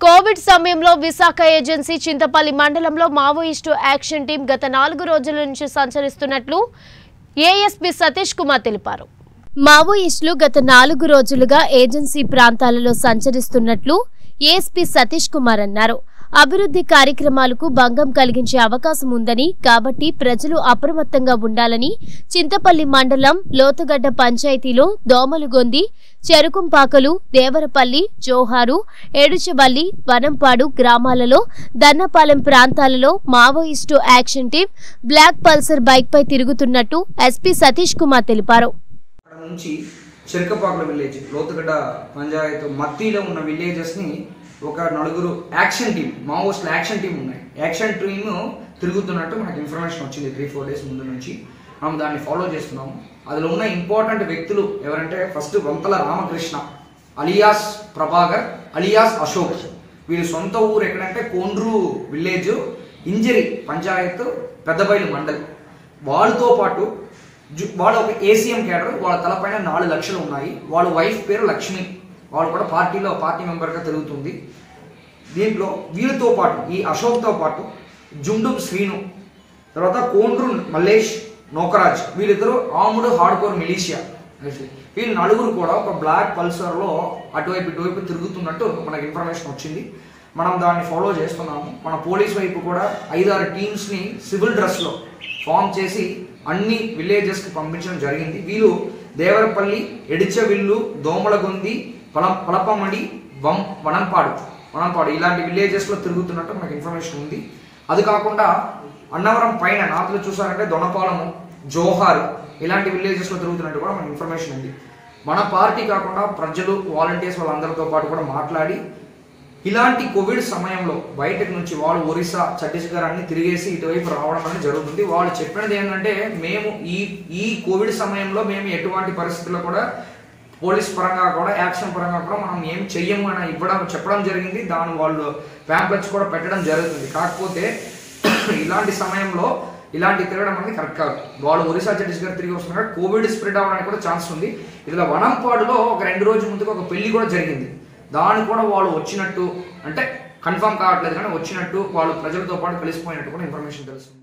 Covid సమయంలో Visakha agency Chintapalli మండలంలో Maoist action team గత నాలుగు రోజుల నుంచి సంచరిస్తున్నట్లు ఏఎస్పీ సతీష్ కుమార్ తెలిపారు మావోయిస్టులు గత నాలుగు రోజులుగా ఏజెన్సీ ప్రాంతాలలో సంచరిస్తున్నట్లు ఏఎస్పీ సతీష్ కుమార్ అన్నారు అభివృద్ధి కార్యక్రమాలకు భంగం కలిగించే అవకాశం ఉందని కాబట్టి ప్రజలు అప్రమత్తంగా ఉండాలని చింతపల్లి మండలం లోతుగడ్డ పంచాయతీలో దోమలుగొంది చెరుకుంపాకలు దేవరపల్లి జోహారు ఏడుచవల్లి వనంపాడు గ్రామాలలో దన్నపాలెం ప్రాంతాలలో Maoist action team black Pulsar బైక్పై తిరుగుతున్నట్టు ఎస్పీ సతీష్ కుమార్ తెలిపారు అక్కడ నుంచి చెరుకపాకుల విలేజ్ లోతుగడ్డ పంచాయత్ మత్తిలో ఉన్న విలేజెస్ని ఒక నలుగురు యాక్షన్ టీం మావోస్ట్ల యాక్షన్ టీం ఉన్నాయి యాక్షన్ టీమ్ తిరుగుతున్నట్టు మనకి ఇన్ఫర్మేషన్ వచ్చింది త్రీ ఫోర్ డేస్ ముందు నుంచి మనం దాన్ని ఫాలో చేస్తున్నాము అందులో ఉన్న ఇంపార్టెంట్ వ్యక్తులు ఎవరంటే first Vanthala Ramakrishna alias Prabhakar alias Ashok వీరి సొంత ఊరు ఎక్కడంటే కోండ్రు విలేజ్ ఇంజరి పంచాయత్ పెద్దబైలు మండల్ వాళ్ళతో పాటు జు- వాళ్ళ ఒక ఏసీఎం క్యాడర్ వాళ్ళ తలపైన నాలుగు లక్షలు ఉన్నాయి వాళ్ళ వైఫ్ పేరు లక్ష్మి వాళ్ళు కూడా పార్టీలో పార్టీ మెంబర్గా తిరుగుతుంది దీంట్లో వీళ్ళతో పాటు ఈ అశోక్తో పాటు జుండు శ్రీను తర్వాత కోండ్రు మల్లేష్ నోకరాజ్ వీళ్ళిద్దరూ ఆముడు హార్డ్కోర్ మిలీషియా వీళ్ళు నలుగురు కూడా ఒక బ్లాక్ పల్సర్లో అటువైపు ఇటువైపు తిరుగుతున్నట్టు మనకి ఇన్ఫర్మేషన్ వచ్చింది మనం దాన్ని ఫాలో చేస్తున్నాము మన పోలీస్ వైపు కూడా ఐదారు టీమ్స్ని సివిల్ డ్రెస్లో ఫామ్ చేసి అన్ని విలేజెస్కి పంపించడం జరిగింది వీళ్ళు దేవరపల్లి ఎడిచవిల్లు దోమలగొంది పల పలపమడి వం వనంపాడు వనంపాడు ఇలాంటి విలేజెస్లో తిరుగుతున్నట్టు మనకు ఇన్ఫర్మేషన్ ఉంది అది కాకుండా అన్నవరం పైన నార్త్లో చూసారంటే దొనపాలము జోహార్ ఇలాంటి విలేజెస్లో తిరుగుతున్నట్టు కూడా మనకు ఇన్ఫర్మేషన్ ఉంది మన పార్టీ కాకుండా ప్రజలు వాలంటీర్స్ వాళ్ళందరితో పాటు కూడా మాట్లాడి ఇలాంటి కోవిడ్ సమయంలో బయటకు నుంచి వాళ్ళు ఒరిస్సా ఛత్తీస్గఢ్ అన్ని తిరిగేసి ఇటువైపు రావడం అనేది జరుగుతుంది వాళ్ళు చెప్పినది ఏంటంటే మేము ఈ ఈ కోవిడ్ సమయంలో మేము ఎటువంటి పరిస్థితుల్లో కూడా పోలీస్ పరంగా కూడా యాక్షన్ పరంగా కూడా మనం ఏం చెయ్యము అని ఇవ్వడం చెప్పడం జరిగింది దాని వాళ్ళు ప్యాంప్లెట్స్ కూడా పెట్టడం జరుగుతుంది కాకపోతే ఇలాంటి సమయంలో ఇలాంటి తిరగడం అనేది కరెక్ట్ కాదు వాళ్ళు ఒరిస్సా ఛత్తీస్గఢ్ తిరిగి వస్తున్నారు కోవిడ్ స్ప్రెడ్ అవ్వడానికి కూడా ఛాన్స్ ఉంది ఇలా వనంపాడులో ఒక రెండు రోజుల ముందుగా ఒక పెళ్లి కూడా జరిగింది దాన్ని కూడా వాళ్ళు వచ్చినట్టు అంటే కన్ఫర్మ్ కావట్లేదు కానీ వచ్చినట్టు వాళ్ళు ప్రజలతో పాటు కలిసిపోయినట్టు కూడా ఇన్ఫర్మేషన్ తెలుస్తుంది